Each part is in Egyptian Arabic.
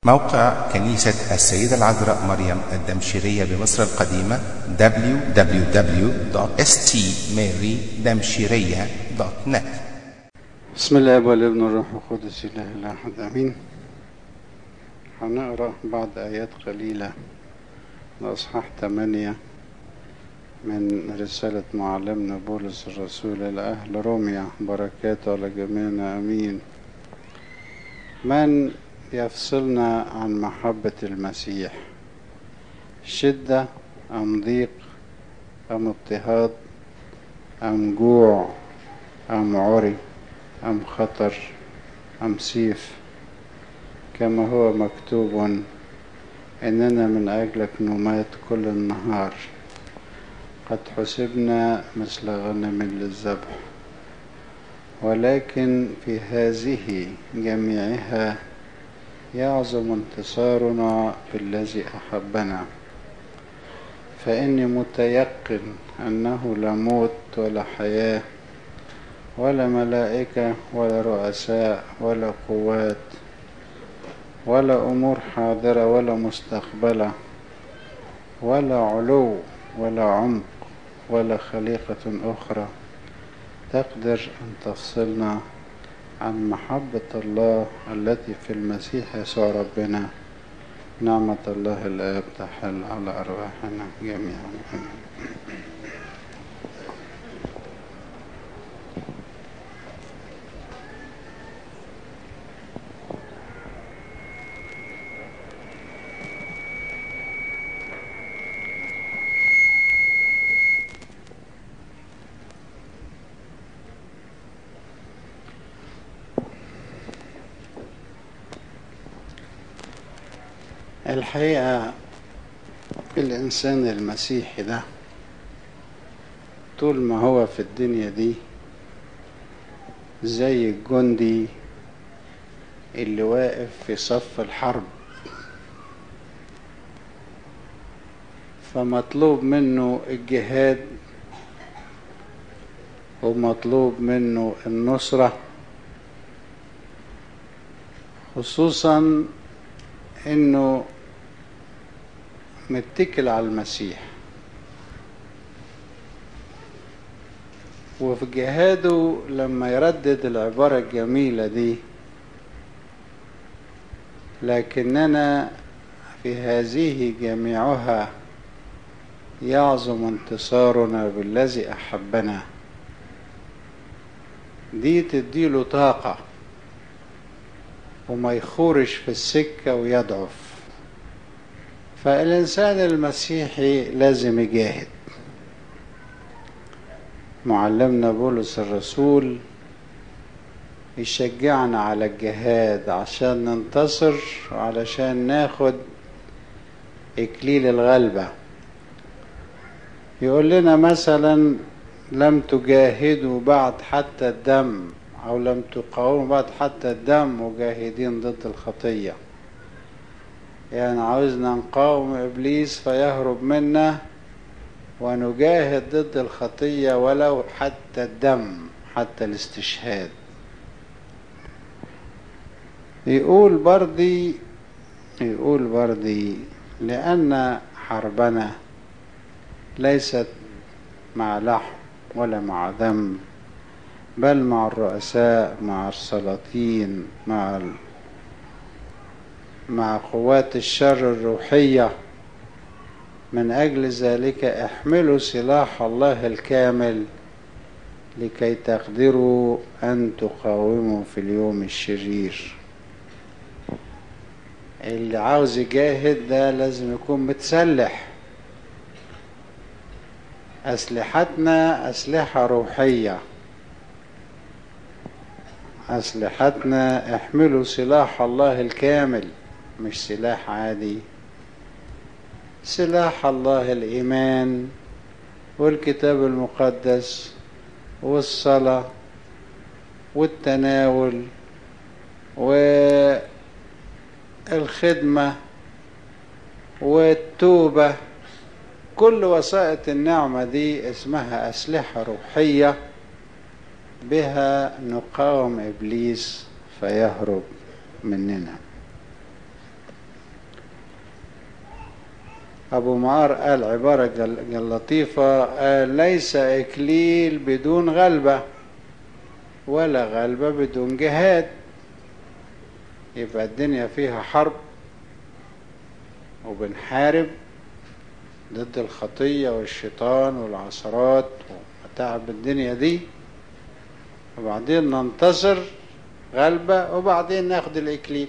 موقع كنيسة السيدة العذراء مريم الدمشقية بمصر القديمة www.stmarydamshiriya.net بسم الله والابن والروح القدس اله الاحد امين هنقرا بعض ايات قليله لاصحاح 8 من رساله معلمنا بولس الرسول الى اهل روميا بركاته على جميعنا امين من يفصلنا عن محبه المسيح شده ام ضيق ام اضطهاد ام جوع ام عري أم خطر أم سيف كما هو مكتوب إننا من أجلك نمات كل النهار قد حسبنا مثل غنم للذبح ولكن في هذه جميعها يعظم انتصارنا بالذي أحبنا فإني متيقن أنه لا موت ولا حياة ولا ملائكة ولا رؤساء ولا قوات ولا أمور حاضرة ولا مستقبلة ولا علو ولا عمق ولا خليقة أخرى تقدر أن تفصلنا عن محبة الله التي في المسيح يسوع ربنا نعمة الله الآب تحل على أرواحنا جميعا آمين الحقيقة الإنسان المسيحي ده طول ما هو في الدنيا دي زي الجندي اللي واقف في صف الحرب فمطلوب منه الجهاد ومطلوب منه النصرة خصوصا انه متكل على المسيح وفي جهاده لما يردد العبارة الجميلة دي لكننا في هذه جميعها يعظم انتصارنا بالذي أحبنا دي تديله طاقة وما يخورش في السكة ويضعف فالإنسان المسيحي لازم يجاهد معلمنا بولس الرسول يشجعنا على الجهاد عشان ننتصر وعلشان ناخد إكليل الغلبة يقول لنا مثلا لم تجاهدوا بعد حتى الدم أو لم تقاوموا بعد حتى الدم مجاهدين ضد الخطية يعني عاوزنا نقاوم إبليس فيهرب منا ونجاهد ضد الخطية ولو حتى الدم حتى الاستشهاد يقول بردي يقول بردي لأن حربنا ليست مع لحم ولا مع دم بل مع الرؤساء مع السلاطين مع ال... مع قوات الشر الروحية من أجل ذلك احملوا سلاح الله الكامل لكي تقدروا أن تقاوموا في اليوم الشرير اللي عاوز يجاهد ده لازم يكون متسلح أسلحتنا أسلحة روحية أسلحتنا احملوا سلاح الله الكامل مش سلاح عادي سلاح الله الإيمان والكتاب المقدس والصلاة والتناول والخدمة والتوبة كل وسائط النعمة دي اسمها أسلحة روحية بها نقاوم إبليس فيهرب مننا أبو معار قال عبارة جل جل لطيفة قال ليس إكليل بدون غلبة ولا غلبة بدون جهاد يبقى الدنيا فيها حرب وبنحارب ضد الخطية والشيطان والعثرات ومتاعب الدنيا دي وبعدين ننتصر غلبة وبعدين ناخد الإكليل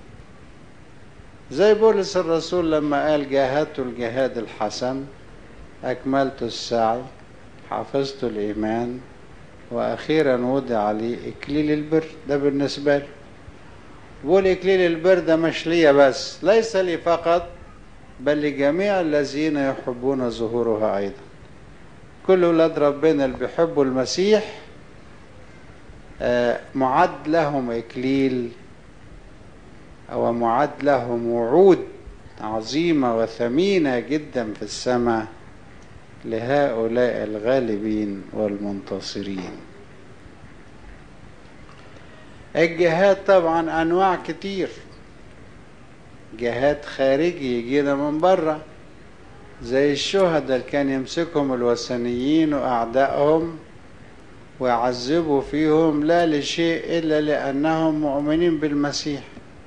زي بولس الرسول لما قال جاهدت الجهاد الحسن أكملت السعي حفظت الإيمان وأخيرا وضع لي إكليل البر ده بالنسبة له بقول إكليل البر ده مش ليا بس ليس لي فقط بل لجميع الذين يحبون ظهورها أيضا كل ولاد ربنا اللي بيحبوا المسيح معد لهم إكليل أو معد لهم وعود عظيمة وثمينة جدا في السماء لهؤلاء الغالبين والمنتصرين الجهاد طبعا أنواع كتير جهاد خارجي يجينا من بره زي الشهداء اللي كان يمسكهم الوثنيين وأعدائهم ويعذبوا فيهم لا لشيء إلا لأنهم مؤمنين بالمسيح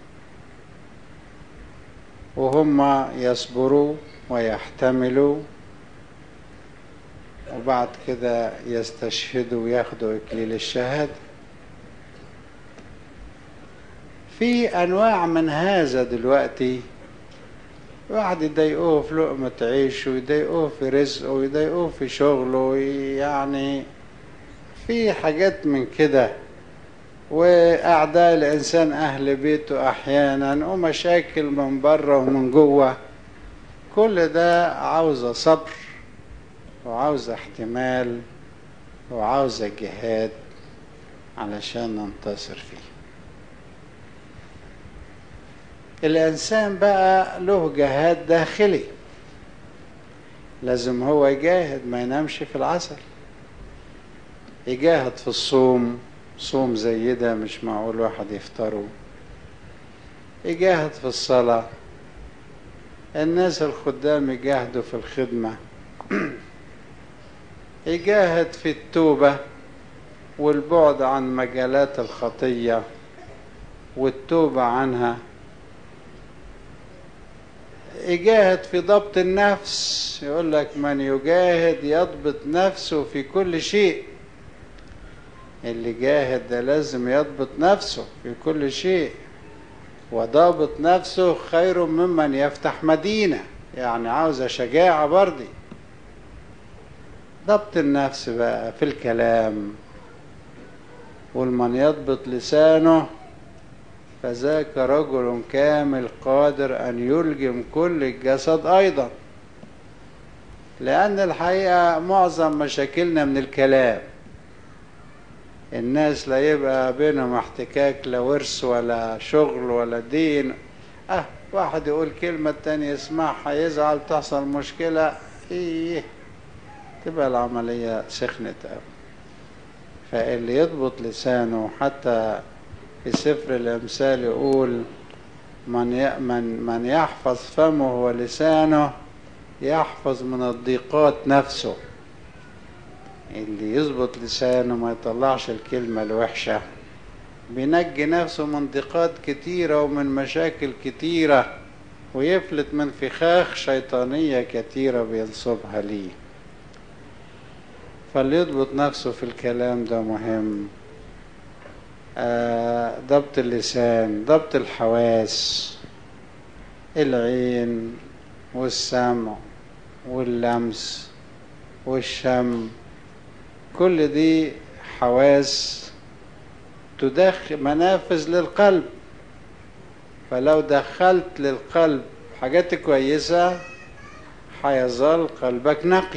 وهم يصبروا ويحتملوا وبعد كده يستشهدوا وياخدوا إكليل الشهادة في أنواع من هذا دلوقتي واحد يضايقوه في لقمة عيشه ويضايقوه في رزقه ويضايقوه في شغله يعني في حاجات من كده وأعداء الإنسان أهل بيته أحيانا ومشاكل من بره ومن جوه كل ده عاوزة صبر وعاوزة احتمال وعاوزة جهاد علشان ننتصر فيه الإنسان بقى له جهاد داخلي لازم هو يجاهد ما ينامش في العسل يجاهد في الصوم صوم زي ده مش معقول واحد يفطره يجاهد في الصلاة الناس الخدام يجاهدوا في الخدمة يجاهد في التوبة والبعد عن مجالات الخطية والتوبة عنها يجاهد في ضبط النفس يقول لك من يجاهد يضبط نفسه في كل شيء اللي جاهد ده لازم يضبط نفسه في كل شيء وضابط نفسه خير ممن يفتح مدينة يعني عاوزة شجاعة برضي ضبط النفس بقى في الكلام والمن يضبط لسانه فذاك رجل كامل قادر أن يلجم كل الجسد أيضا لأن الحقيقة معظم مشاكلنا من الكلام الناس لا يبقى بينهم احتكاك لا ورث ولا شغل ولا دين اه واحد يقول كلمة التاني يسمعها يزعل تحصل مشكلة ايه تبقى العملية سخنت قوي فاللي يضبط لسانه حتى في سفر الأمثال يقول من من من يحفظ فمه ولسانه يحفظ من الضيقات نفسه اللي يظبط لسانه ما يطلعش الكلمة الوحشة بينجي نفسه من ضيقات كتيرة ومن مشاكل كتيرة ويفلت من فخاخ شيطانية كتيرة بينصبها ليه فاللي يضبط نفسه في الكلام ده مهم آه ضبط اللسان ضبط الحواس العين والسمع واللمس والشم كل دي حواس تدخل منافذ للقلب فلو دخلت للقلب حاجات كويسة هيظل قلبك نقي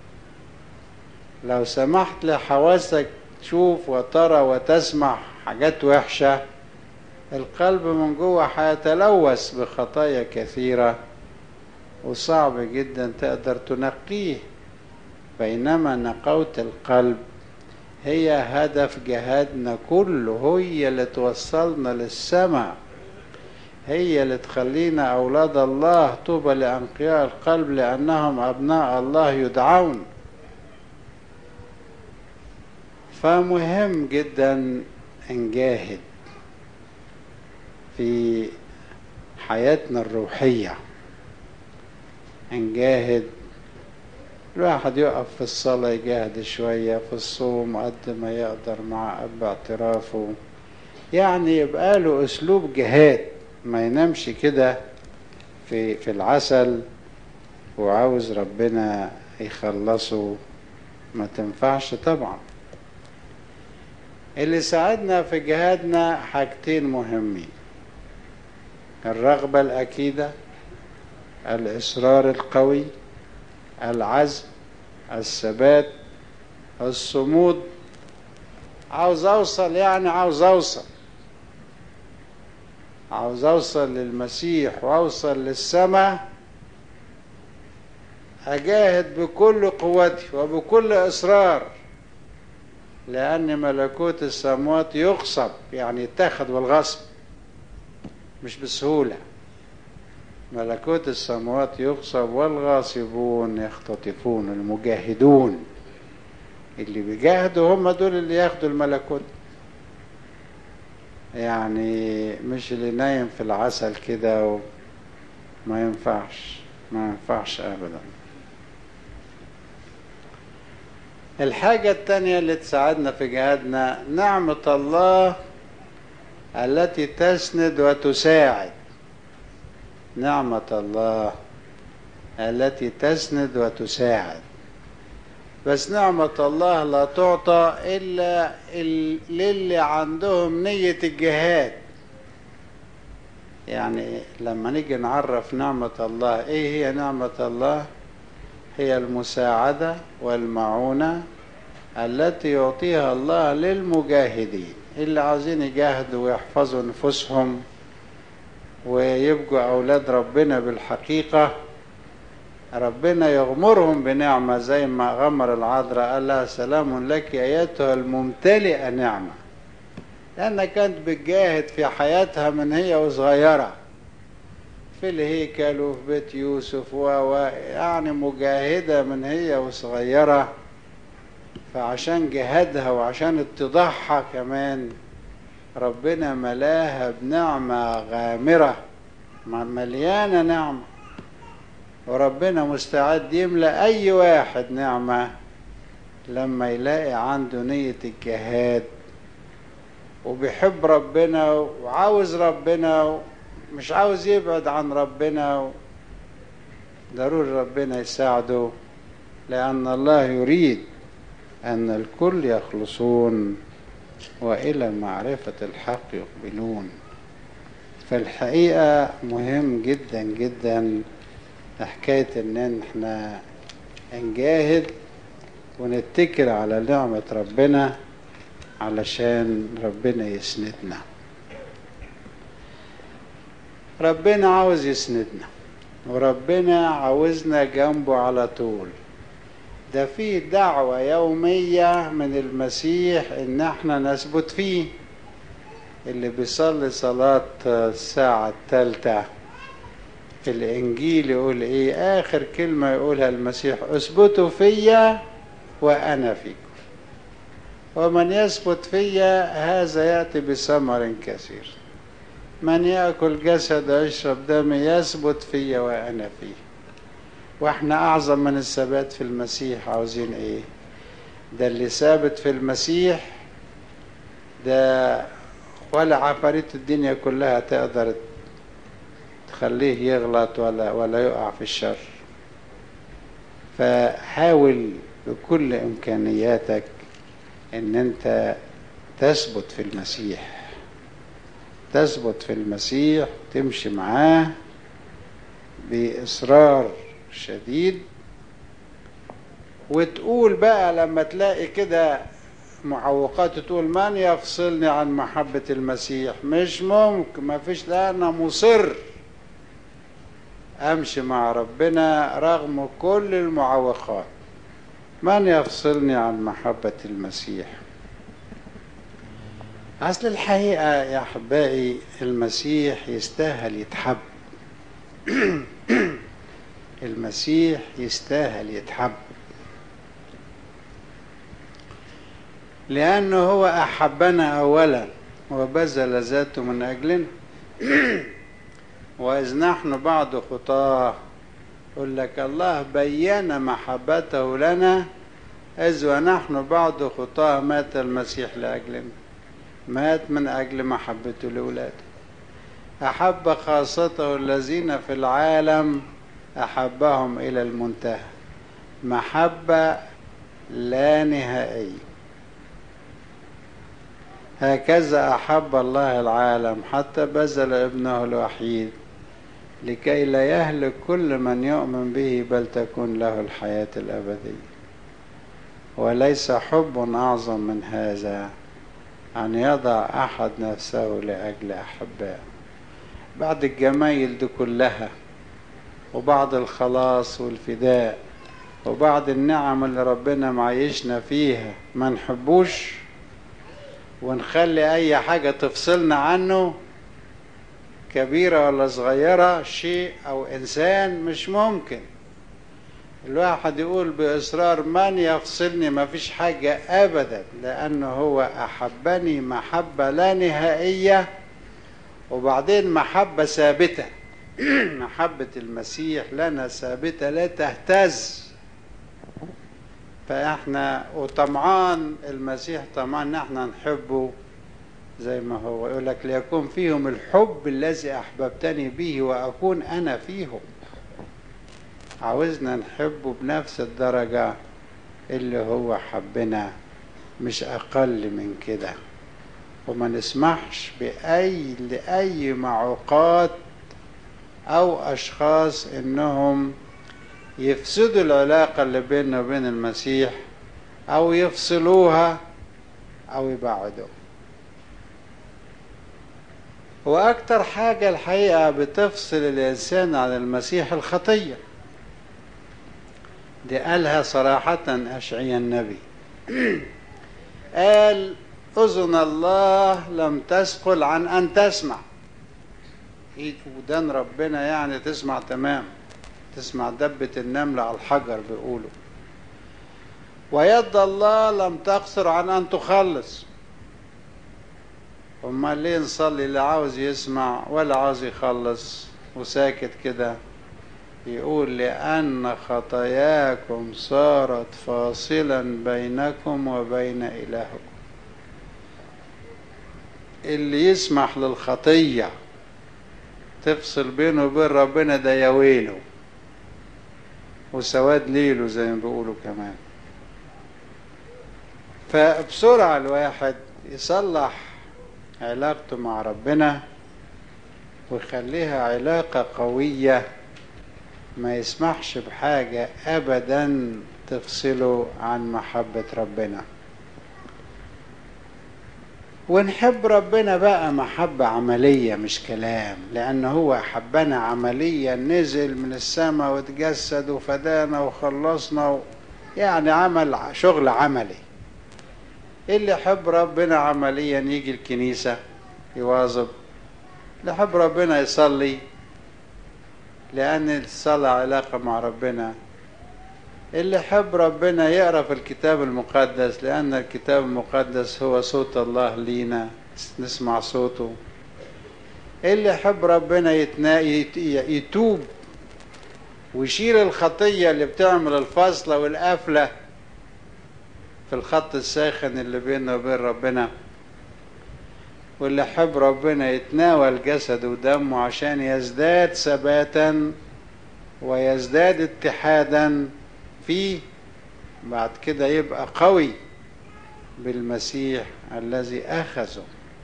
لو سمحت لحواسك تشوف وترى وتسمع حاجات وحشة القلب من جوه هيتلوث بخطايا كثيرة وصعب جدا تقدر تنقيه بينما نقاوة القلب هي هدف جهادنا كله هي اللي توصلنا للسماء هي اللي تخلينا أولاد الله طوبى لأنقياء القلب لأنهم أبناء الله يدعون فمهم جدا نجاهد في حياتنا الروحية نجاهد الواحد يقف في الصلاة يجاهد شوية في الصوم قد ما يقدر مع أب اعترافه يعني يبقى له أسلوب جهاد ما ينامش كده في في العسل وعاوز ربنا يخلصه ما تنفعش طبعا اللي ساعدنا في جهادنا حاجتين مهمين الرغبة الأكيدة الإصرار القوي العزم الثبات الصمود عاوز أوصل يعني عاوز أوصل عاوز أوصل للمسيح وأوصل للسماء أجاهد بكل قوتي وبكل إصرار لأن ملكوت السماوات يغصب يعني يتاخد بالغصب مش بسهولة ملكوت السماوات يغصب والغاصبون يختطفون المجاهدون اللي بيجاهدوا هم دول اللي ياخدوا الملكوت يعني مش اللي نايم في العسل كده وما ينفعش ما ينفعش ابدا الحاجة التانية اللي تساعدنا في جهادنا نعمة الله التي تسند وتساعد نعمة الله التي تسند وتساعد بس نعمة الله لا تعطى إلا للي عندهم نية الجهاد يعني لما نيجي نعرف نعمة الله إيه هي نعمة الله هي المساعدة والمعونة التي يعطيها الله للمجاهدين اللي عاوزين يجاهدوا ويحفظوا نفوسهم ويبقوا أولاد ربنا بالحقيقة ربنا يغمرهم بنعمة زي ما غمر العذراء قال لها سلام لك أيتها الممتلئة نعمة لأنها كانت بتجاهد في حياتها من هي وصغيرة في الهيكل وفي بيت يوسف و يعني مجاهدة من هي وصغيرة فعشان جهادها وعشان اتضاعها كمان ربنا ملاها بنعمة غامرة مليانة نعمة وربنا مستعد يملأ أي واحد نعمة لما يلاقي عنده نية الجهاد وبيحب ربنا وعاوز ربنا مش عاوز يبعد عن ربنا ضروري ربنا يساعده لأن الله يريد أن الكل يخلصون وإلى معرفة الحق يقبلون فالحقيقة مهم جدا جدا حكاية إن إحنا نجاهد ونتكل على نعمة ربنا علشان ربنا يسندنا ربنا عاوز يسندنا وربنا عاوزنا جنبه على طول ده في دعوة يومية من المسيح ان احنا نثبت فيه اللي بيصلي صلاة الساعة الثالثة في الانجيل يقول ايه اخر كلمة يقولها المسيح اثبتوا فيا وانا فيكم ومن يثبت فيا هذا يأتي بثمر كثير من يأكل جسد ويشرب دمي يثبت فيا وأنا فيه واحنا أعظم من الثبات في المسيح عاوزين ايه ده اللي ثابت في المسيح ده ولا عفاريت الدنيا كلها تقدر تخليه يغلط ولا ولا يقع في الشر فحاول بكل إمكانياتك ان انت تثبت في المسيح تثبت في المسيح تمشي معاه بإصرار شديد وتقول بقى لما تلاقي كده معوقات تقول من يفصلني عن محبة المسيح مش ممكن ما فيش لا أنا مصر أمشي مع ربنا رغم كل المعوقات من يفصلني عن محبة المسيح أصل الحقيقة يا أحبائي المسيح يستاهل يتحب المسيح يستاهل يتحب لأنه هو أحبنا أولا وبذل ذاته من أجلنا وإذ نحن بعد خطاه يقول لك الله بين محبته لنا إذ ونحن بعد خطاه مات المسيح لأجلنا مات من أجل محبته لأولاده أحب خاصته الذين في العالم أحبهم إلى المنتهى محبة لا نهائية هكذا أحب الله العالم حتى بذل ابنه الوحيد لكي لا يهلك كل من يؤمن به بل تكون له الحياة الأبدية وليس حب أعظم من هذا أن يضع أحد نفسه لأجل أحبائه بعد الجمايل دي كلها وبعد الخلاص والفداء وبعد النعم اللي ربنا معيشنا فيها ما نحبوش ونخلي أي حاجة تفصلنا عنه كبيرة ولا صغيرة شيء أو إنسان مش ممكن الواحد يقول بإصرار من يفصلني ما فيش حاجة أبدا لأنه هو أحبني محبة لا نهائية وبعدين محبة ثابتة محبة المسيح لنا ثابتة لا تهتز فاحنا وطمعان المسيح طمعان ان احنا نحبه زي ما هو يقول لك ليكون فيهم الحب الذي احببتني به واكون انا فيهم عاوزنا نحبه بنفس الدرجة اللي هو حبنا مش اقل من كده وما نسمحش بأي لأي معوقات أو أشخاص إنهم يفسدوا العلاقة اللي بيننا وبين المسيح أو يفصلوها أو يبعدوا وأكتر حاجة الحقيقة بتفصل الإنسان عن المسيح الخطية دي قالها صراحة أشعيا النبي قال أذن الله لم تثقل عن أن تسمع إيد ودان ربنا يعني تسمع تمام تسمع دبة النملة على الحجر بيقولوا ويد الله لم تقصر عن أن تخلص أمال ليه نصلي لا عاوز يسمع ولا عاوز يخلص وساكت كده يقول لأن خطاياكم صارت فاصلا بينكم وبين إلهكم اللي يسمح للخطية تفصل بينه وبين ربنا ده يا ويله وسواد ليله زي ما بيقولوا كمان فبسرعة الواحد يصلح علاقته مع ربنا ويخليها علاقة قوية ما يسمحش بحاجة أبدا تفصله عن محبة ربنا ونحب ربنا بقى محبة عملية مش كلام لأن هو حبنا عمليا نزل من السماء وتجسد وفدانا وخلصنا و... يعني عمل شغل عملي اللي يحب ربنا عمليا يجي الكنيسة يواظب اللي يحب ربنا يصلي لأن الصلاة علاقة مع ربنا اللي يحب ربنا يقرأ في الكتاب المقدس لأن الكتاب المقدس هو صوت الله لينا نسمع صوته اللي يحب ربنا يتنا... يت... يتوب ويشيل الخطية اللي بتعمل الفصلة والقفلة في الخط الساخن اللي بينه وبين ربنا واللي يحب ربنا يتناول جسده ودمه عشان يزداد ثباتا ويزداد اتحادا فيه بعد كده يبقى قوي بالمسيح الذي أخذه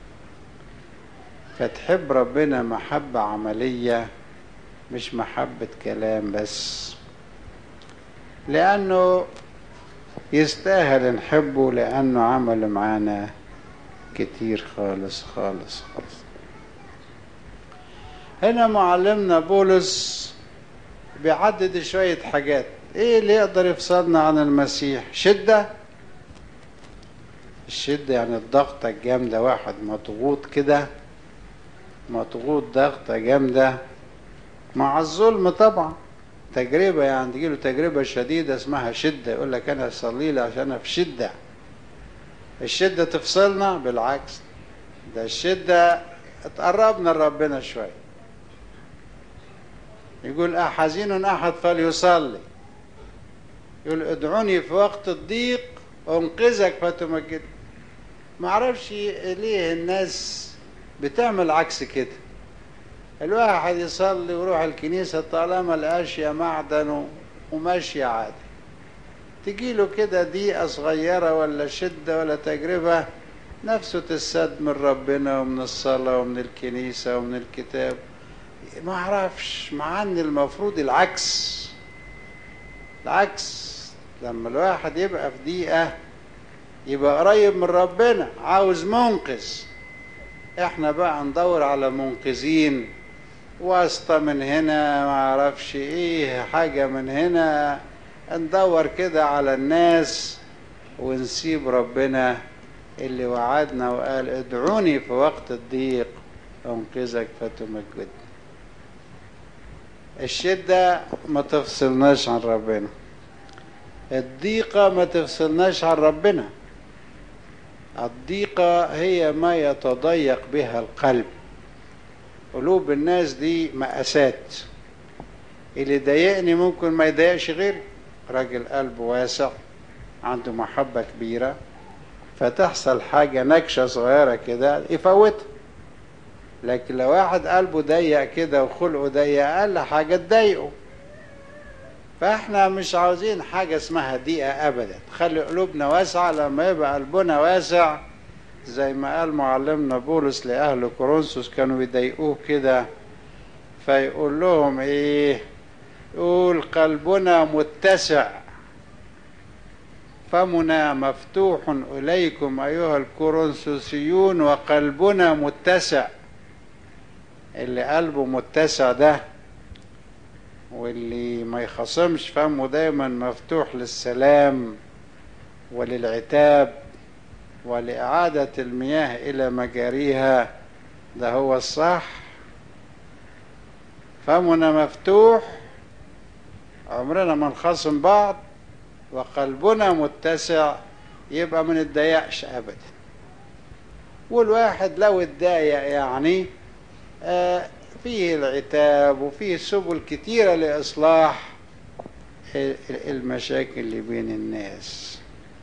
فتحب ربنا محبة عملية مش محبة كلام بس لأنه يستاهل نحبه لأنه عمل معانا كتير خالص خالص خالص هنا معلمنا بولس بيعدد شوية حاجات ايه اللي يقدر يفصلنا عن المسيح شدة الشدة يعني الضغطة الجامدة واحد مضغوط كده مضغوط ضغطة جامدة مع الظلم طبعا تجربة يعني تجيله تجربة شديدة اسمها شدة يقول لك أنا أصلي لي عشان أنا في شدة الشدة تفصلنا بالعكس ده الشدة تقربنا لربنا شوية يقول أحزين أحد فليصلي يقول ادعوني في وقت الضيق أنقذك فتمجد ما اعرفش ليه الناس بتعمل عكس كده الواحد يصلي ويروح الكنيسة طالما الأشياء معدن وماشية عادي تجيله كده ضيقة صغيرة ولا شدة ولا تجربة نفسه تسد من ربنا ومن الصلاة ومن الكنيسة ومن الكتاب ما اعرفش مع ان المفروض العكس العكس لما الواحد يبقى في ضيقة يبقى قريب من ربنا عاوز منقذ احنا بقى ندور على منقذين واسطة من هنا ما اعرفش ايه حاجة من هنا ندور كده على الناس ونسيب ربنا اللي وعدنا وقال ادعوني في وقت الضيق انقذك فتمجد الشدة ما تفصلناش عن ربنا الضيقة ما تفصلناش عن ربنا الضيقة هي ما يتضيق بها القلب قلوب الناس دي مأسات اللي ضايقني ممكن ما يضايقش غيري راجل قلبه واسع عنده محبة كبيرة فتحصل حاجة نكشة صغيرة كده يفوتها لكن لو واحد قلبه ضيق كده وخلقه ضيق أقل حاجة تضايقه فاحنا مش عاوزين حاجة اسمها ضيقة أبدا خلي قلوبنا واسعة لما يبقى قلبنا واسع زي ما قال معلمنا بولس لأهل كورنثوس كانوا يضايقوه كده فيقول لهم ايه يقول قلبنا متسع فمنا مفتوح إليكم أيها الكورنثوسيون وقلبنا متسع اللي قلبه متسع ده واللي ما يخصمش فمه دايما مفتوح للسلام وللعتاب ولإعادة المياه إلى مجاريها ده هو الصح فمنا مفتوح عمرنا ما نخاصم بعض وقلبنا متسع يبقى ما نتضايقش ابدا والواحد لو اتضايق يعني آه فيه العتاب وفيه سبل كتيرة لإصلاح المشاكل اللي بين الناس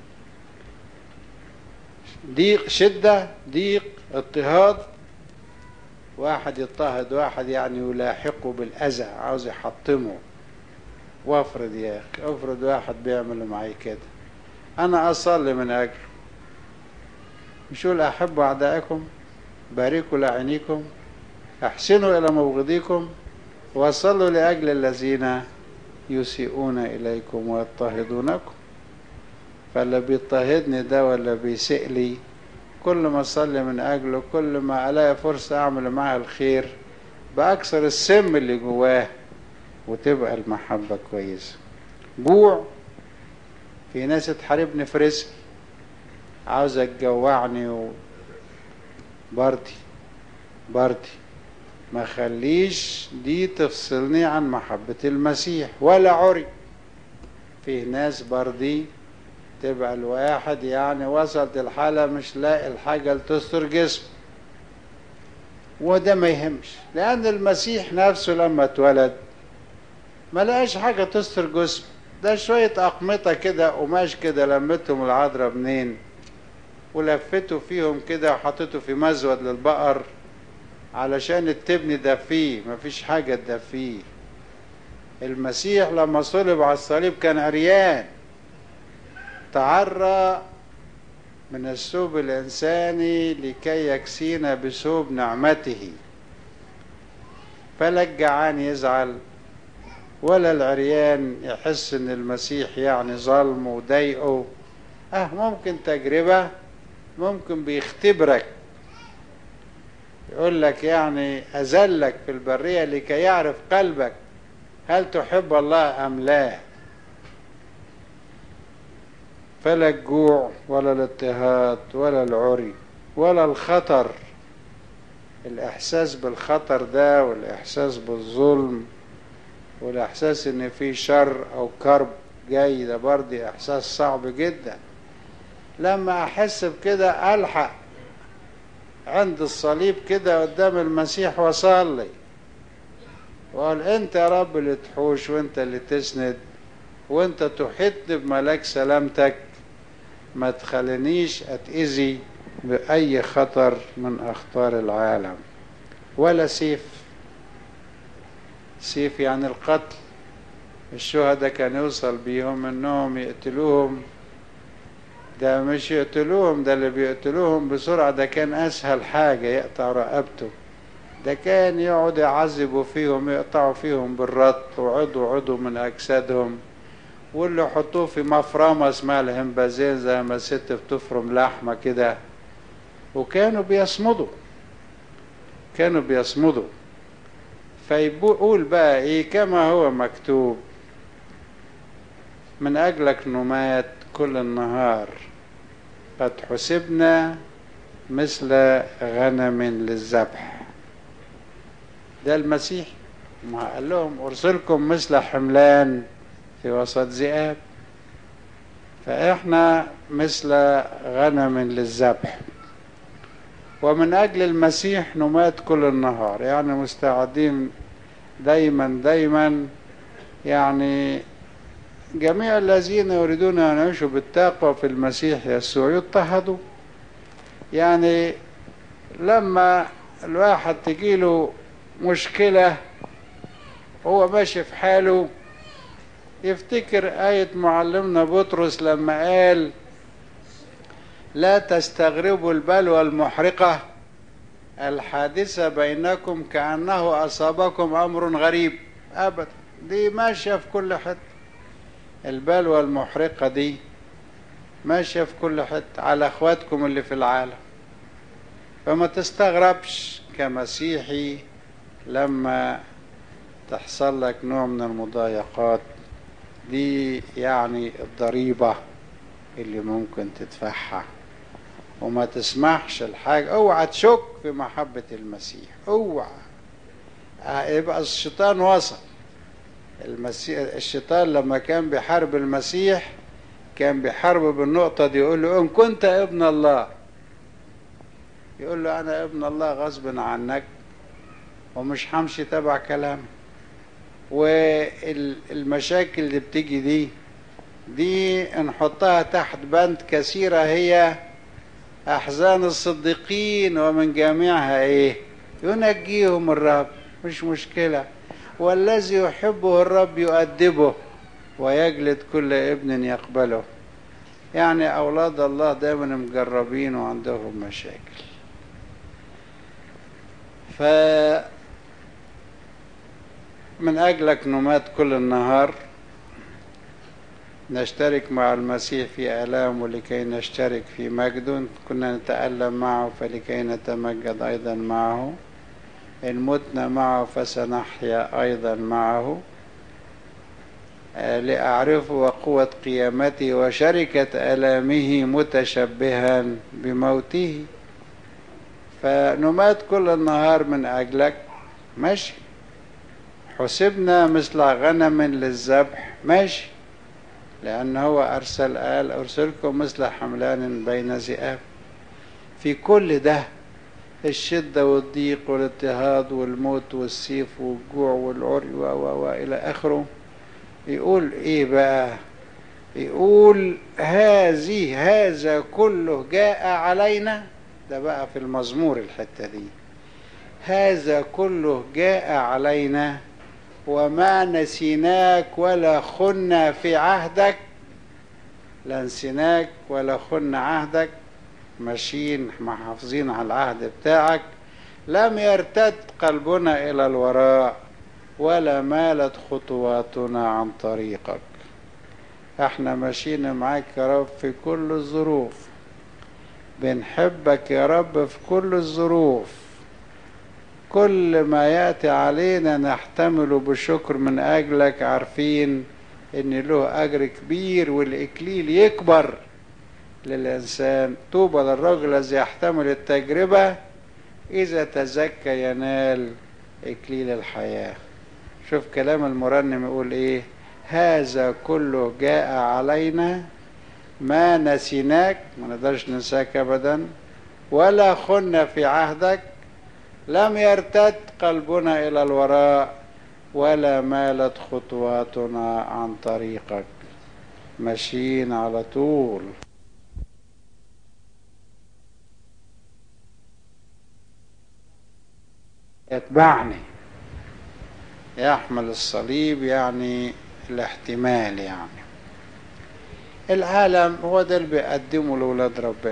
ضيق شدة ضيق اضطهاد واحد يضطهد واحد يعني يلاحقه بالأذى عاوز يحطمه وافرض يا اخي افرض واحد بيعمل معي كده انا اصلي من اجله مش يقول احبوا اعدائكم باركوا لعينيكم احسنوا الى مبغضيكم وصلوا لاجل الذين يسيئون اليكم ويضطهدونكم فاللي بيضطهدني ده ولا بيسيء لي كل ما اصلي من اجله كل ما الاقي فرصه اعمل معاه الخير باكثر السم اللي جواه وتبقى المحبة كويسة جوع في ناس تحاربني في رزقي عاوزة تجوعني و بردي بردي ما خليش دي تفصلني عن محبة المسيح ولا عري في ناس بردي تبقى الواحد يعني وصلت الحالة مش لاقي الحاجة لتستر جسمه وده ما يهمش لأن المسيح نفسه لما اتولد ما لقاش حاجة تستر جسم ده شوية أقمطة كده قماش كده لمتهم العذراء منين ولفته فيهم كده وحطيته في مزود للبقر علشان التبن دفيه مفيش حاجة تدفيه المسيح لما صلب على الصليب كان عريان تعرى من الثوب الإنساني لكي يكسينا بثوب نعمته فلا الجعان يزعل ولا العريان يحس ان المسيح يعني ظلم وضايقه اه ممكن تجربة ممكن بيختبرك يقول لك يعني أذلك في البرية لكي يعرف قلبك هل تحب الله أم لا فلا الجوع ولا الاضطهاد ولا العري ولا الخطر الإحساس بالخطر ده والإحساس بالظلم والإحساس إن في شر أو كرب جاي ده برضه إحساس صعب جدا لما أحس بكده ألحق عند الصليب كده قدام المسيح وأصلي وقال أنت يا رب اللي تحوش وأنت اللي تسند وأنت تحيطني بملاك سلامتك ما تخلينيش أتأذي بأي خطر من أخطار العالم ولا سيف سيف يعني القتل الشهداء كان يوصل بيهم انهم يقتلوهم ده مش يقتلوهم ده اللي بيقتلوهم بسرعة ده كان أسهل حاجة يقطع رقبته ده كان يقعد يعذبوا فيهم يقطعوا فيهم بالرط وعضو عضو من أجسادهم واللي يحطوه في مفرمة اسمها الهمبازين زي ما الست بتفرم لحمة كده وكانوا بيصمدوا كانوا بيصمدوا فيقول بقى ايه كما هو مكتوب من اجلك نمات كل النهار قد حسبنا مثل غنم للذبح ده المسيح ما قال لهم ارسلكم مثل حملان في وسط ذئاب فاحنا مثل غنم للذبح ومن أجل المسيح نمات كل النهار يعني مستعدين دايما دايما يعني جميع الذين يريدون أن يعيشوا بالتقوى في المسيح يسوع يضطهدوا يعني لما الواحد تجيله مشكلة هو ماشي في حاله يفتكر آية معلمنا بطرس لما قال لا تستغربوا البلوى المحرقة الحادثة بينكم كأنه أصابكم أمر غريب أبدا دي ماشية في كل حتة البلوى المحرقة دي ماشية في كل حتة على أخواتكم اللي في العالم فما تستغربش كمسيحي لما تحصل لك نوع من المضايقات دي يعني الضريبة اللي ممكن تدفعها وما تسمحش الحاجة اوعى تشك في محبة المسيح اوعى يبقى الشيطان وصل المسيح الشيطان لما كان بيحارب المسيح كان بيحاربه بالنقطة دي يقول له إن كنت ابن الله يقول له أنا ابن الله غصب عنك ومش همشي تبع كلامك والمشاكل اللي بتيجي دي دي نحطها تحت بند كثيرة هي أحزان الصديقين ومن جميعها إيه ينجيهم الرب مش مشكلة والذي يحبه الرب يؤدبه ويجلد كل ابن يقبله يعني أولاد الله دايما مجربين وعندهم مشاكل ف من أجلك نمات كل النهار نشترك مع المسيح في آلامه لكي نشترك في مجده كنا نتألم معه فلكي نتمجد أيضا معه إن متنا معه فسنحيا أيضا معه لأعرفه وقوة قيامته وشركة آلامه متشبها بموته فنمات كل النهار من أجلك ماشي حسبنا مثل غنم للذبح ماشي لأن هو أرسل قال أرسلكم مثل حملان بين ذئاب في كل ده الشدة والضيق والاضطهاد والموت والسيف والجوع والعري و و إلى آخره يقول إيه بقى يقول هذه هذا كله جاء علينا ده بقى في المزمور الحتة دي هذا كله جاء علينا وما نسيناك ولا خنا في عهدك لا نسيناك ولا خنا عهدك ماشيين محافظين على العهد بتاعك لم يرتد قلبنا إلى الوراء ولا مالت خطواتنا عن طريقك احنا ماشيين معاك يا رب في كل الظروف بنحبك يا رب في كل الظروف كل ما يأتي علينا نحتمله بشكر من أجلك عارفين إن له أجر كبير والإكليل يكبر للإنسان طوبى للرجل الذي يحتمل التجربة إذا تزكى ينال إكليل الحياة شوف كلام المرنم يقول إيه هذا كله جاء علينا ما نسيناك ما نقدرش ننساك أبدا ولا خنا في عهدك لم يرتد قلبنا إلى الوراء ولا مالت خطواتنا عن طريقك ماشيين على طول يتبعني يحمل الصليب يعني الاحتمال يعني العالم هو ده اللي بيقدمه لأولاد ربنا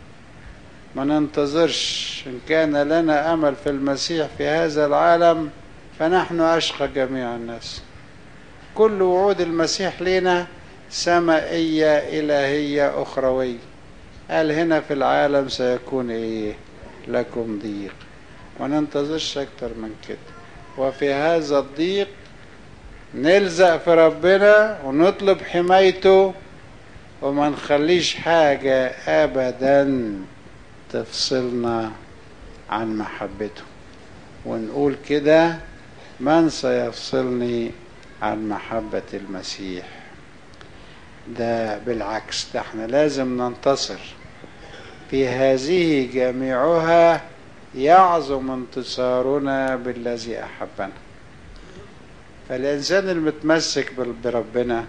ما ننتظرش إن كان لنا أمل في المسيح في هذا العالم فنحن أشقى جميع الناس كل وعود المسيح لنا سمائية إلهية أخروية قال هنا في العالم سيكون إيه لكم ضيق ما ننتظرش أكتر من كده وفي هذا الضيق نلزق في ربنا ونطلب حمايته وما نخليش حاجة أبدا تفصلنا عن محبته ونقول كده من سيفصلني عن محبة المسيح ده بالعكس ده احنا لازم ننتصر في هذه جميعها يعظم انتصارنا بالذي أحبنا فالإنسان المتمسك بربنا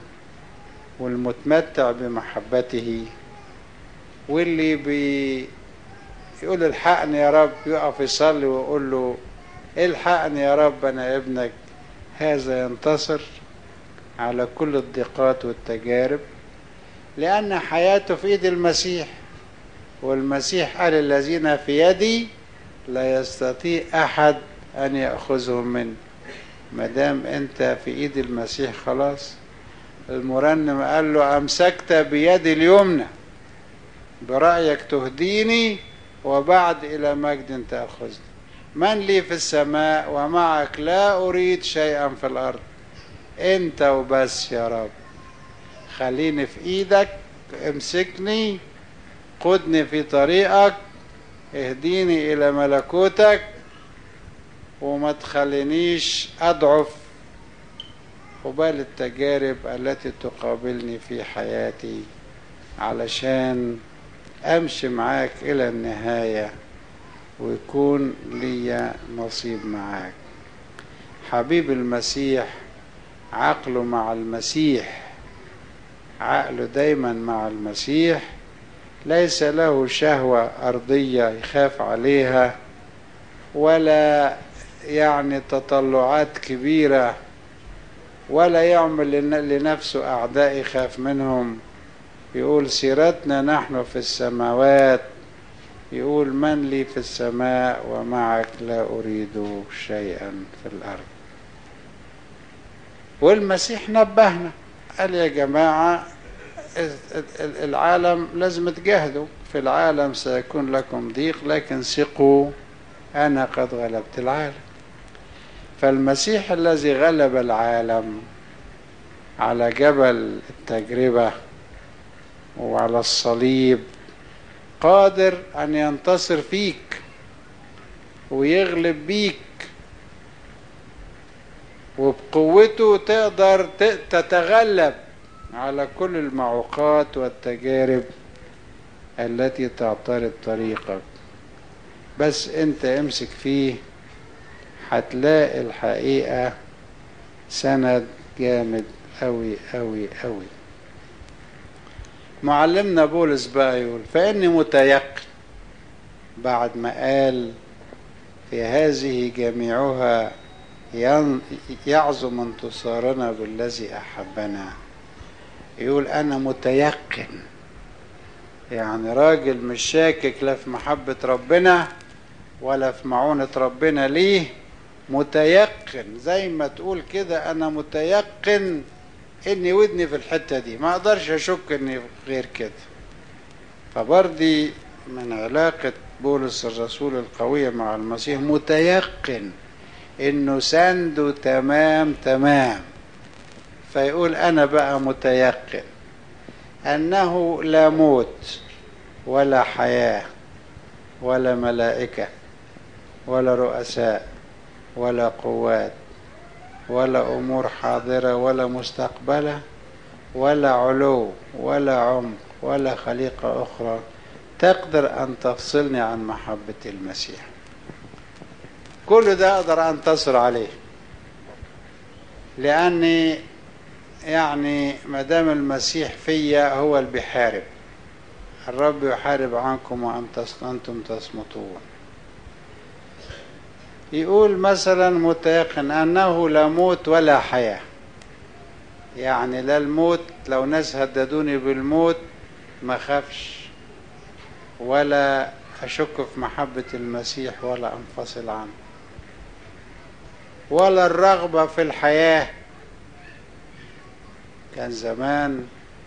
والمتمتع بمحبته واللي بي يقول الحقني يا رب يقف يصلي ويقول له الحقني يا رب أنا ابنك هذا ينتصر على كل الضيقات والتجارب لأن حياته في إيد المسيح والمسيح قال الذين في يدي لا يستطيع أحد أن يأخذهم مني ما دام أنت في إيد المسيح خلاص المرنم قال له أمسكت بيدي اليمنى برأيك تهديني وبعد إلى مجد تأخذني من لي في السماء ومعك لا أريد شيئا في الأرض أنت وبس يا رب خليني في إيدك امسكني قدني في طريقك اهديني إلى ملكوتك وما تخلينيش أضعف قبال التجارب التي تقابلني في حياتي علشان أمشي معاك إلى النهاية ويكون لي نصيب معاك حبيب المسيح عقله مع المسيح عقله دايما مع المسيح ليس له شهوة أرضية يخاف عليها ولا يعني تطلعات كبيرة ولا يعمل لنفسه أعداء يخاف منهم يقول سيرتنا نحن في السماوات يقول من لي في السماء ومعك لا أريد شيئا في الأرض والمسيح نبهنا قال يا جماعة العالم لازم تجاهدوا في العالم سيكون لكم ضيق لكن ثقوا أنا قد غلبت العالم فالمسيح الذي غلب العالم على جبل التجربة وعلى الصليب قادر أن ينتصر فيك ويغلب بيك وبقوته تقدر تتغلب على كل المعوقات والتجارب التي تعترض طريقك بس انت امسك فيه هتلاقي الحقيقة سند جامد أوي أوي أوي معلمنا بولس بقى يقول فإني متيقن بعد ما قال في هذه جميعها يعظم انتصارنا بالذي أحبنا يقول أنا متيقن يعني راجل مش شاكك لا في محبة ربنا ولا في معونة ربنا ليه متيقن زي ما تقول كده أنا متيقن إني ودني في الحتة دي ما أقدرش أشك إني غير كده فبردي من علاقة بولس الرسول القوية مع المسيح متيقن إنه سنده تمام تمام فيقول أنا بقى متيقن أنه لا موت ولا حياة ولا ملائكة ولا رؤساء ولا قوات ولا أمور حاضرة ولا مستقبلة ولا علو ولا عمق ولا خليقة أخرى تقدر أن تفصلني عن محبة المسيح كل ده أقدر أنتصر عليه لأني يعني ما دام المسيح فيا هو اللي بيحارب الرب يحارب عنكم وأنتم تصمتون يقول مثلا متيقن أنه لا موت ولا حياة يعني لا الموت لو ناس هددوني بالموت ما خافش ولا أشك في محبة المسيح ولا أنفصل عنه ولا الرغبة في الحياة كان زمان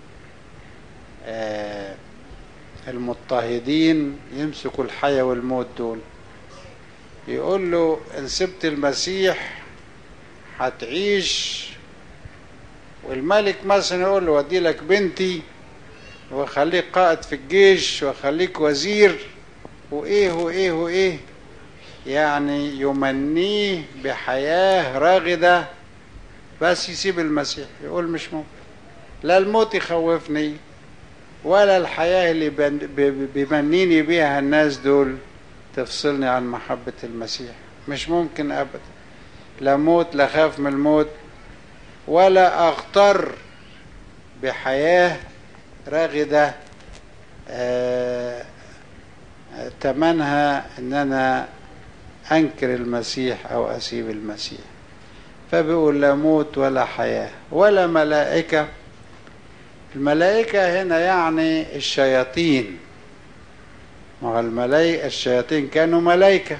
آه المضطهدين يمسكوا الحياة والموت دول يقول له ان سبت المسيح هتعيش والملك مثلا يقول له ودي لك بنتي واخليك قائد في الجيش واخليك وزير وايه وايه وايه يعني يمنيه بحياة راغدة بس يسيب المسيح يقول مش ممكن لا الموت يخوفني ولا الحياة اللي بيمنيني بيها الناس دول تفصلني عن محبة المسيح مش ممكن أبدا لا موت لا خاف من الموت ولا أغتر بحياة راغدة آه تمنها ان انا انكر المسيح او اسيب المسيح فبيقول لا موت ولا حياة ولا ملائكة الملائكة هنا يعني الشياطين ما هو الملائكة الشياطين كانوا ملائكة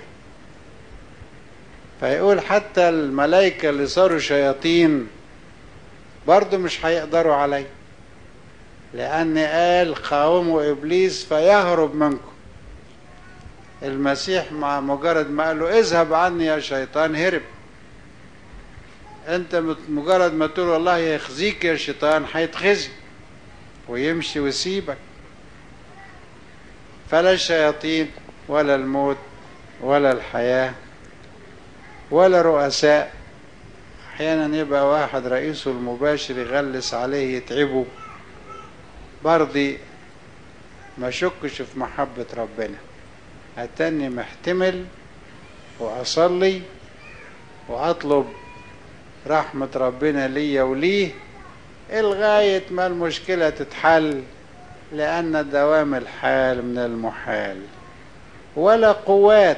فيقول حتى الملائكة اللي صاروا شياطين برضو مش هيقدروا علي لأن قال قاوموا إبليس فيهرب منكم المسيح مع مجرد ما قال له اذهب عني يا شيطان هرب انت مجرد ما تقول والله يخزيك يا شيطان هيتخزي ويمشي ويسيبك فلا الشياطين ولا الموت ولا الحياة ولا رؤساء احيانا يبقى واحد رئيسه المباشر يغلس عليه يتعبه برضي ما شكش في محبة ربنا أتني محتمل وأصلي وأطلب رحمة ربنا ليا وليه لغاية ما المشكلة تتحل لأن دوام الحال من المحال ولا قوات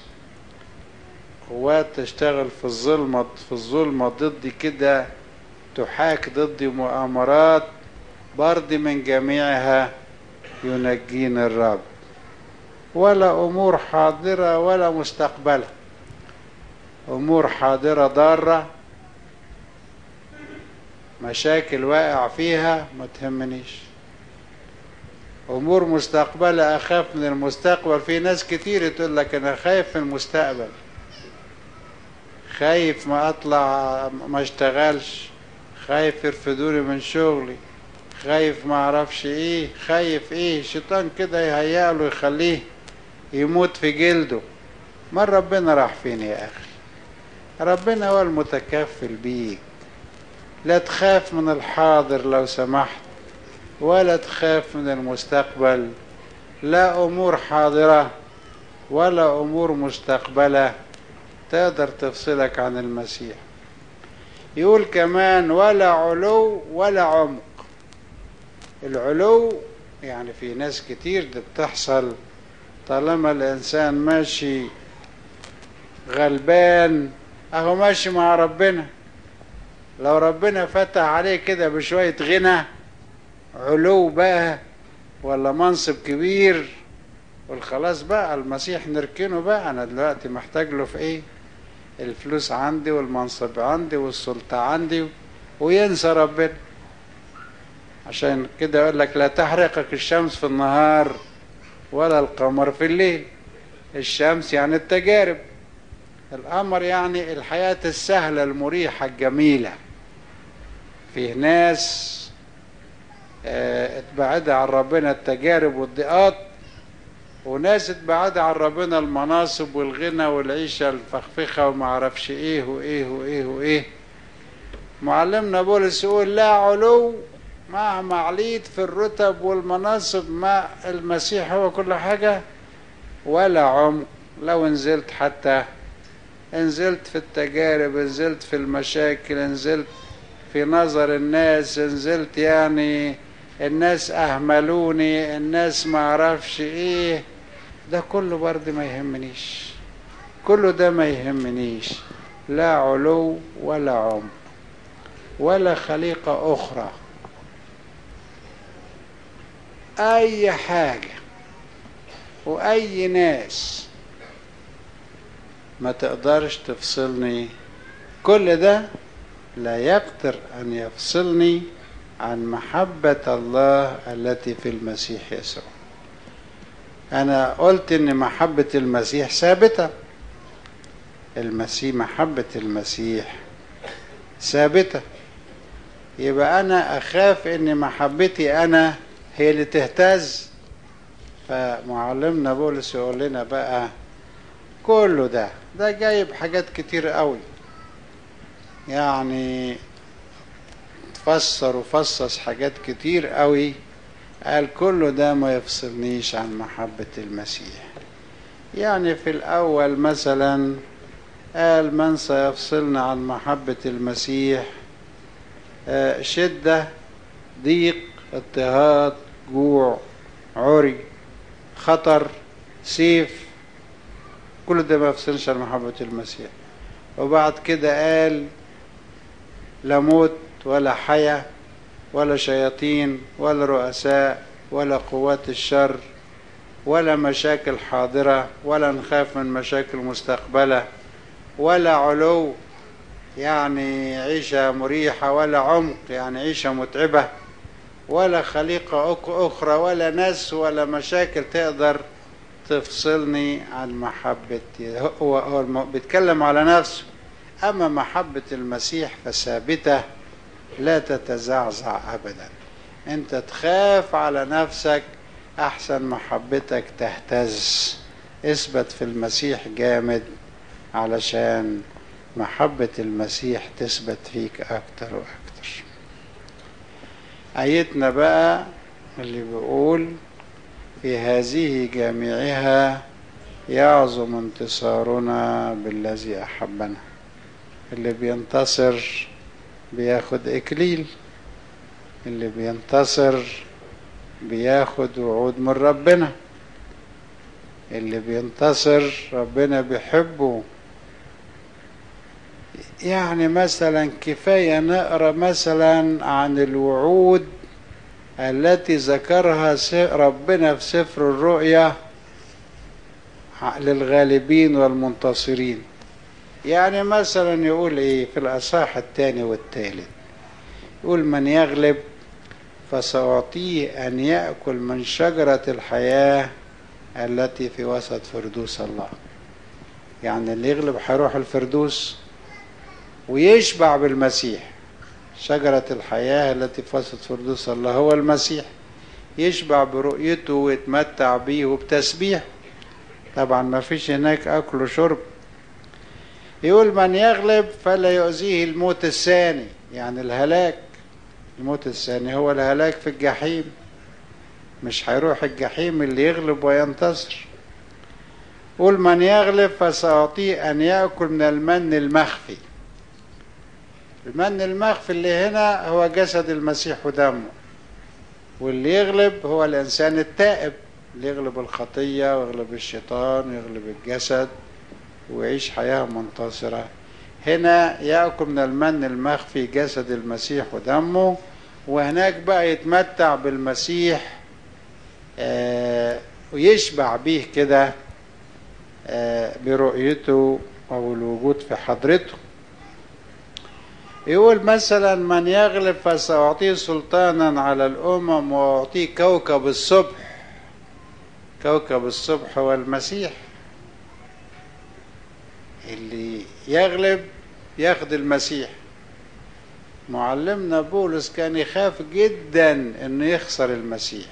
قوات تشتغل في الظلمة في الظلمة ضدي كده تحاك ضدي مؤامرات برضي من جميعها ينجيني الرب ولا أمور حاضرة ولا مستقبلة أمور حاضرة ضارة مشاكل واقع فيها ما تهمنيش أمور مستقبلة أخاف من المستقبل في ناس كتير تقول لك أنا خايف من المستقبل خايف ما أطلع ما اشتغلش خايف يرفدوني من شغلي خايف ما اعرفش ايه خايف ايه الشيطان كده يهيأ له يخليه يموت في جلده ما ربنا راح فين يا اخي ربنا هو المتكفل بيك لا تخاف من الحاضر لو سمحت ولا تخاف من المستقبل لا امور حاضره ولا امور مستقبله تقدر تفصلك عن المسيح يقول كمان ولا علو ولا عمق العلو يعني في ناس كتير ده بتحصل طالما الانسان ماشي غلبان اهو ماشي مع ربنا لو ربنا فتح عليه كده بشوية غنى علو بقى ولا منصب كبير والخلاص بقى المسيح نركنه بقى انا دلوقتي محتاج له في ايه الفلوس عندي والمنصب عندي والسلطة عندي وينسى ربنا عشان كده يقول لك لا تحرقك الشمس في النهار ولا القمر في الليل الشمس يعني التجارب القمر يعني الحياة السهلة المريحة الجميلة فيه ناس اه اتبعدها عن ربنا التجارب والضيقات وناس اتبعدها عن ربنا المناصب والغنى والعيشة الفخفخة وما اعرفش ايه وايه وايه وايه معلمنا بولس يقول لا علو مهما عليت في الرتب والمناصب مع المسيح هو كل حاجة ولا عمق لو نزلت حتى نزلت في التجارب نزلت في المشاكل نزلت في نظر الناس نزلت يعني الناس اهملوني الناس ما اعرفش ايه ده كله برضه ما يهمنيش كله ده ما يهمنيش لا علو ولا عمق ولا خليقة أخرى أي حاجة وأي ناس ما تقدرش تفصلني كل ده لا يقدر أن يفصلني عن محبة الله التي في المسيح يسوع أنا قلت إن محبة المسيح ثابتة المسيح محبة المسيح ثابتة يبقى أنا أخاف إن محبتي أنا هي اللي تهتز فمعلمنا بولس يقول لنا بقى كله ده ده جايب حاجات كتير قوي يعني فسر وفصص حاجات كتير قوي قال كله ده ما يفصلنيش عن محبة المسيح يعني في الأول مثلا قال من سيفصلنا عن محبة المسيح شدة ضيق اضطهاد جوع عري خطر سيف كل ده ما يفصلش عن محبة المسيح وبعد كده قال لا موت ولا حياة ولا شياطين ولا رؤساء ولا قوات الشر ولا مشاكل حاضرة ولا نخاف من مشاكل مستقبلة ولا علو يعني عيشة مريحة ولا عمق يعني عيشة متعبة ولا خليقة أخرى ولا ناس ولا مشاكل تقدر تفصلني عن محبتي هو, هو بيتكلم على نفسه أما محبة المسيح فثابتة لا تتزعزع أبدا أنت تخاف على نفسك أحسن محبتك تهتز اثبت في المسيح جامد علشان محبة المسيح تثبت فيك أكتر وأكتر آيتنا بقى اللي بيقول في هذه جميعها يعظم انتصارنا بالذي أحبنا اللي بينتصر بياخد إكليل اللي بينتصر بياخد وعود من ربنا اللي بينتصر ربنا بيحبه يعني مثلا كفاية نقرأ مثلا عن الوعود التي ذكرها ربنا في سفر الرؤيا للغالبين والمنتصرين يعني مثلا يقول ايه في الاصحاح الثاني والثالث يقول من يغلب فسأعطيه أن يأكل من شجرة الحياة التي في وسط فردوس الله يعني اللي يغلب هيروح الفردوس ويشبع بالمسيح شجرة الحياة التي في وسط فردوس الله هو المسيح يشبع برؤيته ويتمتع بيه وبتسبيحه طبعا ما فيش هناك أكل وشرب يقول من يغلب فلا يؤذيه الموت الثاني يعني الهلاك الموت الثاني هو الهلاك في الجحيم مش هيروح الجحيم اللي يغلب وينتصر قل من يغلب فسأعطيه أن يأكل من المن المخفي المن المخفي اللي هنا هو جسد المسيح ودمه واللي يغلب هو الإنسان التائب اللي يغلب الخطية ويغلب الشيطان ويغلب الجسد ويعيش حياة منتصرة هنا يأكل من المن المخفي جسد المسيح ودمه وهناك بقى يتمتع بالمسيح آه ويشبع به كده آه برؤيته أو الوجود في حضرته يقول مثلا من يغلب فسأعطيه سلطانا على الأمم وأعطيه كوكب الصبح كوكب الصبح هو المسيح اللي يغلب ياخد المسيح معلمنا بولس كان يخاف جدا انه يخسر المسيح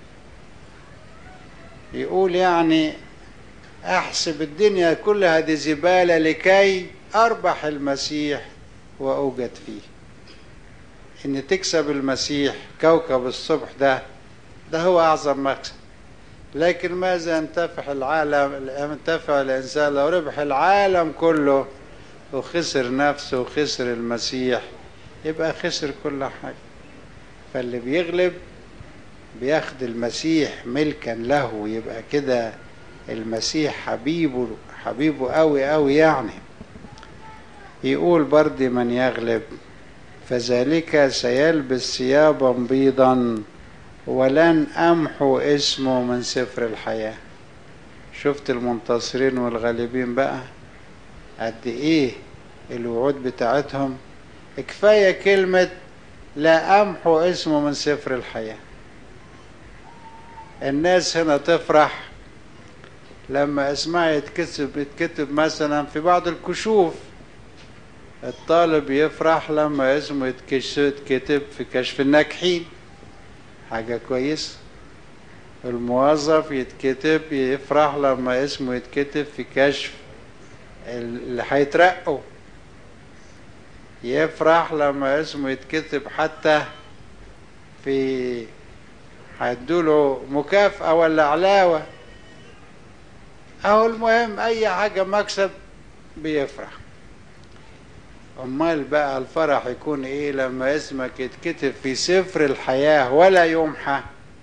يقول يعني احسب الدنيا كلها دي زبالة لكي اربح المسيح واوجد فيه ان تكسب المسيح كوكب الصبح ده ده هو اعظم مكسب لكن ماذا ينتفع العالم ينتفع الانسان لو ربح العالم كله وخسر نفسه وخسر المسيح يبقى خسر كل حاجه فاللي بيغلب بياخد المسيح ملكا له يبقى كده المسيح حبيبه حبيبه قوي قوي يعني يقول برضه من يغلب فذلك سيلبس ثيابا بيضا ولن امحو اسمه من سفر الحياه شفت المنتصرين والغالبين بقى قد ايه الوعود بتاعتهم كفايه كلمه لا امحو اسمه من سفر الحياه الناس هنا تفرح لما اسمها يتكتب يتكتب مثلا في بعض الكشوف الطالب يفرح لما اسمه يتكتب في كشف الناجحين حاجة كويس الموظف يتكتب يفرح لما اسمه يتكتب في كشف اللي هيترقوا يفرح لما اسمه يتكتب حتى في هيدوله مكافأة ولا علاوة أهو المهم أي حاجة مكسب بيفرح أمال بقى الفرح يكون إيه لما اسمك يتكتب في سفر الحياة ولا يمحى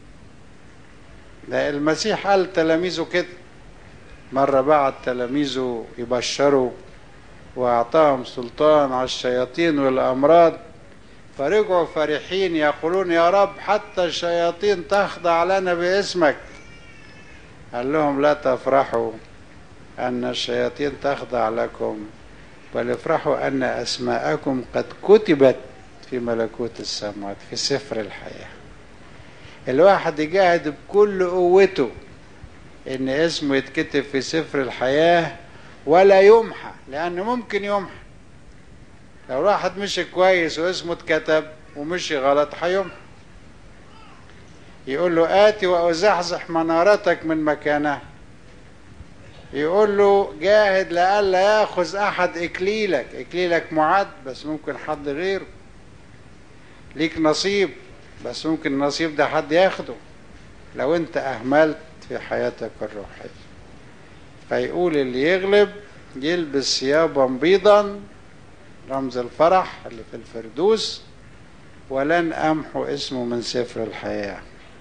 ده المسيح قال تلاميذه كده مرة بعت تلاميذه يبشروا وأعطاهم سلطان على الشياطين والأمراض فرجعوا فرحين يقولون يا رب حتى الشياطين تخضع لنا باسمك قال لهم لا تفرحوا أن الشياطين تخضع لكم بل افرحوا أن أسماءكم قد كتبت في ملكوت السماوات في سفر الحياة الواحد يجاهد بكل قوته إن اسمه يتكتب في سفر الحياة ولا يمحى لأنه ممكن يمحى لو واحد مشي كويس واسمه اتكتب ومشي غلط هيمحى يقول له آتي وأزحزح منارتك من مكانها يقول له جاهد لئلا ياخذ احد اكليلك اكليلك معد بس ممكن حد غيره ليك نصيب بس ممكن النصيب ده حد ياخده لو انت اهملت في حياتك الروحيه فيقول اللي يغلب يلبس ثيابا بيضا رمز الفرح اللي في الفردوس ولن امحو اسمه من سفر الحياه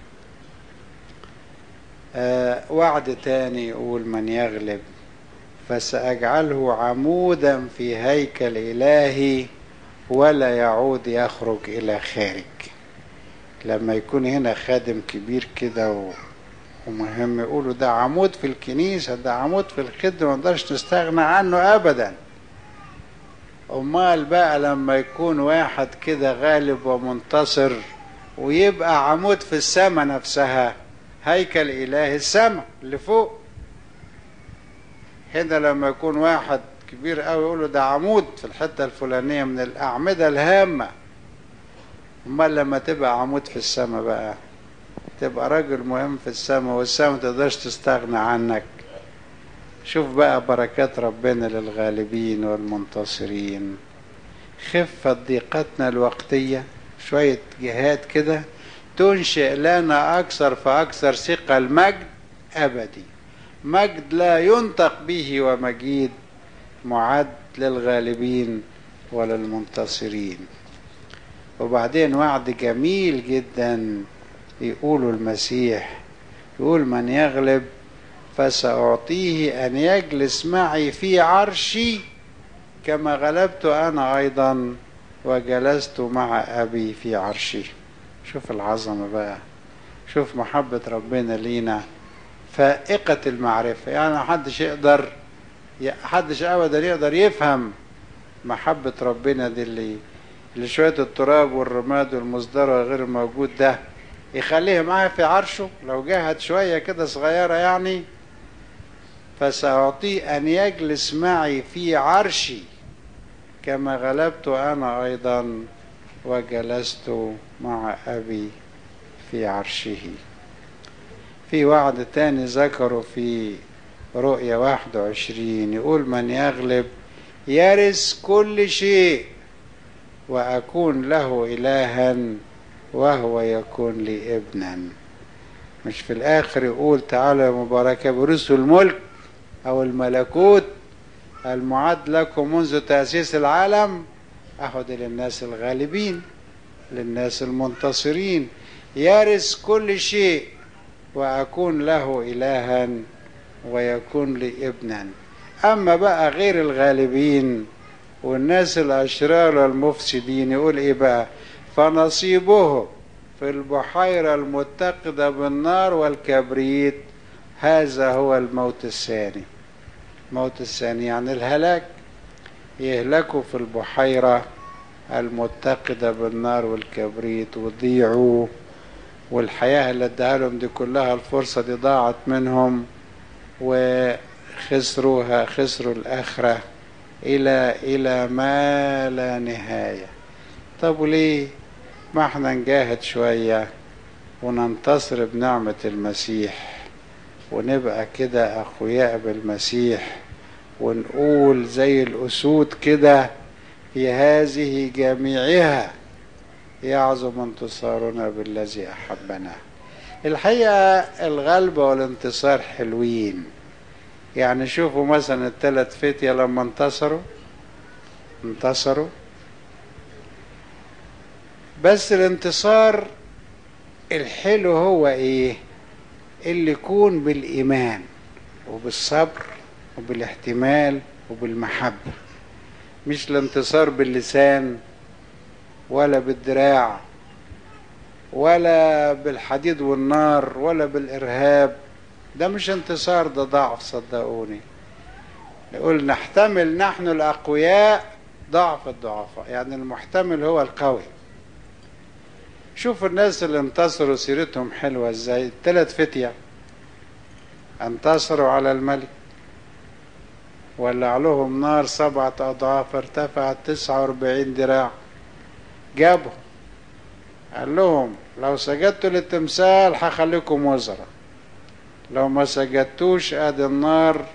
آه وعد تاني يقول من يغلب فسأجعله عمودا في هيكل إلهي ولا يعود يخرج إلى خارج لما يكون هنا خادم كبير كده و... ومهم يقولوا ده عمود في الكنيسة ده عمود في الخدمة ما نقدرش نستغنى عنه أبدا أمال بقى لما يكون واحد كده غالب ومنتصر ويبقى عمود في السماء نفسها هيكل إله السماء اللي فوق هنا لما يكون واحد كبير قوي يقول له ده عمود في الحتة الفلانية من الأعمدة الهامة أمال لما تبقى عمود في السماء بقى تبقى راجل مهم في السماء والسماء ما تقدرش تستغنى عنك شوف بقى بركات ربنا للغالبين والمنتصرين خفت ضيقتنا الوقتية شوية جهاد كده تنشئ لنا أكثر فأكثر ثقة المجد أبدي مجد لا ينطق به ومجيد معد للغالبين وللمنتصرين وبعدين وعد جميل جدا يقوله المسيح يقول من يغلب فسأعطيه أن يجلس معي في عرشي كما غلبت أنا أيضا وجلست مع أبي في عرشي شوف العظمة بقى شوف محبة ربنا لينا فائقة المعرفة يعني محدش يقدر محدش أبدا يقدر يفهم محبة ربنا دي اللي اللي شوية التراب والرماد والمصدر والغير الموجود ده يخليه معاه في عرشه لو جهد شوية كده صغيرة يعني فسأعطيه أن يجلس معي في عرشي كما غلبت أنا أيضا وجلست مع أبي في عرشه في وعد تاني ذكره في رؤية واحد وعشرين يقول من يغلب يرث كل شيء وأكون له إلها وهو يكون لي ابنا مش في الآخر يقول تعالى يا مباركة برسوا الملك أو الملكوت المعد لكم منذ تأسيس العالم أخذ للناس الغالبين للناس المنتصرين يرث كل شيء وأكون له إلها ويكون لي ابنا أما بقى غير الغالبين والناس الأشرار والمفسدين يقول إيه بقى فنصيبه في البحيرة المتقدة بالنار والكبريت هذا هو الموت الثاني الموت الثاني يعني الهلاك يهلكوا في البحيرة المتقدة بالنار والكبريت وضيعوا والحياة اللي اداها لهم دي كلها الفرصة دي ضاعت منهم وخسروها خسروا الآخرة إلى إلى ما لا نهاية طب وليه ما احنا نجاهد شوية وننتصر بنعمة المسيح ونبقى كده أخوياء بالمسيح ونقول زي الأسود كده في هذه جميعها يعظم انتصارنا بالذي أحبنا الحقيقة الغلبة والانتصار حلوين يعني شوفوا مثلا الثلاث فتية لما انتصروا انتصروا بس الانتصار الحلو هو ايه اللي يكون بالايمان وبالصبر وبالاحتمال وبالمحبه مش الانتصار باللسان ولا بالدراع ولا بالحديد والنار ولا بالارهاب ده مش انتصار ده ضعف صدقوني نقول نحتمل نحن الاقوياء ضعف الضعفاء يعني المحتمل هو القوي شوف الناس اللي انتصروا سيرتهم حلوة ازاي الثلاث فتية انتصروا على الملك ولع لهم نار سبعة أضعاف ارتفعت تسعة واربعين ذراع جابوا قال لهم لو سجدتوا للتمثال هخليكم وزراء لو ما سجدتوش ادي النار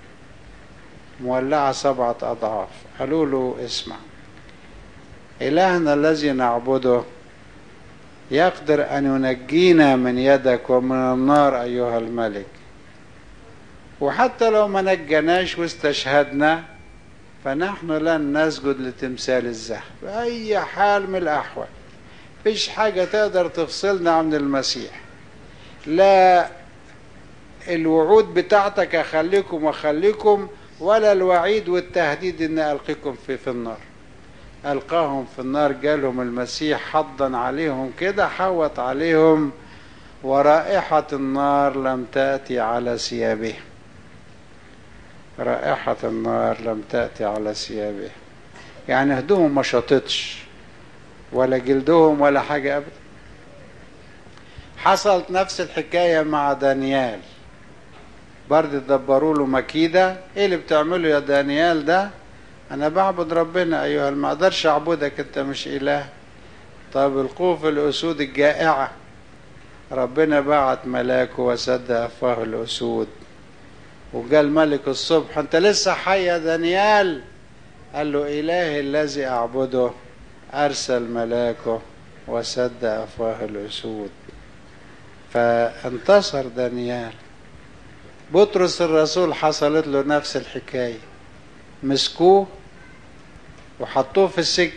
مولعة سبعة أضعاف قالوا له اسمع إلهنا الذي نعبده يقدر أن ينجينا من يدك ومن النار أيها الملك وحتى لو ما نجناش واستشهدنا فنحن لن نسجد لتمثال الذهب بأي حال من الأحوال فيش حاجة تقدر تفصلنا عن المسيح لا الوعود بتاعتك أخليكم وأخليكم ولا الوعيد والتهديد إن ألقيكم في في النار ألقاهم في النار جالهم المسيح حضا عليهم كده حوت عليهم ورائحة النار لم تأتي على ثيابهم رائحة النار لم تأتي على ثيابهم يعني هدوهم ما شطتش ولا جلدهم ولا حاجة أبدا حصلت نفس الحكاية مع دانيال برضه دبروا له مكيدة ايه اللي بتعمله يا دانيال ده انا بعبد ربنا ايها ما اقدرش اعبدك انت مش اله طب القوف الاسود الجائعة ربنا بعت ملاكه وسد افواه الاسود وقال ملك الصبح انت لسه حي يا دانيال قال له الهي الذي اعبده ارسل ملاكه وسد افواه الاسود فانتصر دانيال بطرس الرسول حصلت له نفس الحكايه مسكوه وحطوه في السجن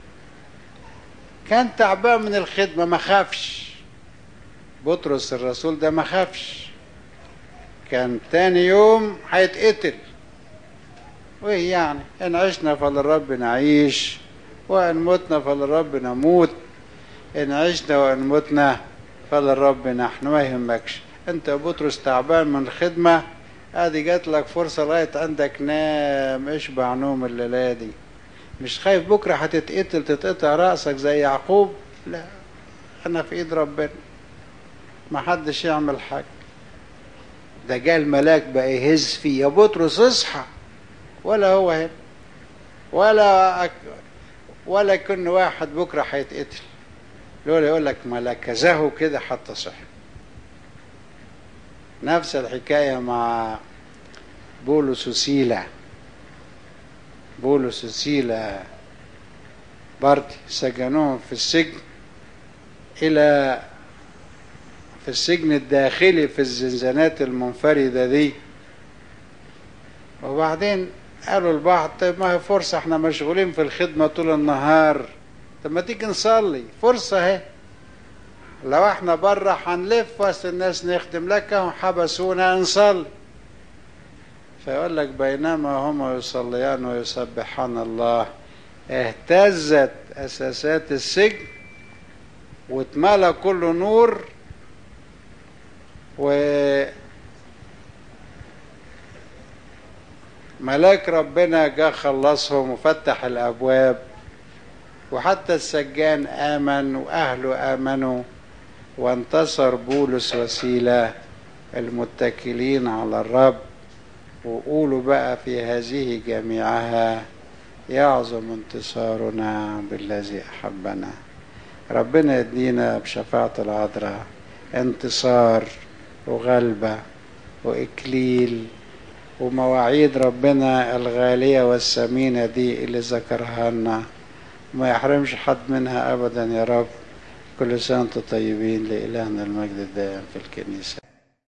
كان تعبان من الخدمة ما خافش بطرس الرسول ده ما خافش كان تاني يوم هيتقتل وايه يعني ان عشنا فللرب نعيش وان متنا فللرب نموت ان عشنا وان متنا فللرب نحن ما يهمكش انت يا بطرس تعبان من الخدمه ادي جات لك فرصه لغايه عندك نام اشبع نوم الليله دي مش خايف بكره هتتقتل تتقطع راسك زي يعقوب لا انا في ايد ربنا ما حدش يعمل حاجه ده جاء الملاك بقى يهز فيه يا بطرس اصحى ولا هو هنا ولا أك... ولا كن واحد بكرة هيتقتل لولا يقول لك ملكزه كده حتى صح نفس الحكاية مع بولس وسيلة بولس وسيلة برضه سجنوهم في السجن إلى في السجن الداخلي في الزنزانات المنفردة دي وبعدين قالوا البعض طيب ما هي فرصة احنا مشغولين في الخدمة طول النهار طب ما تيجي نصلي فرصة اهي لو احنا بره هنلف وسط الناس نخدم لك حبسونا نصلي فيقول لك بينما هما يصليان ويسبحان الله اهتزت اساسات السجن واتملى كله نور و ملاك ربنا جه خلصهم وفتح الابواب وحتى السجان امن واهله امنوا وانتصر بولس وسيله المتكلين على الرب وقولوا بقى في هذه جميعها يعظم انتصارنا بالذي احبنا ربنا يدينا بشفاعة العذراء انتصار وغلبة وإكليل ومواعيد ربنا الغالية والثمينة دي اللي ذكرها لنا ما يحرمش حد منها أبدا يا رب كل سنة وانتم طيبين لإلهنا المجد الدائم في الكنيسة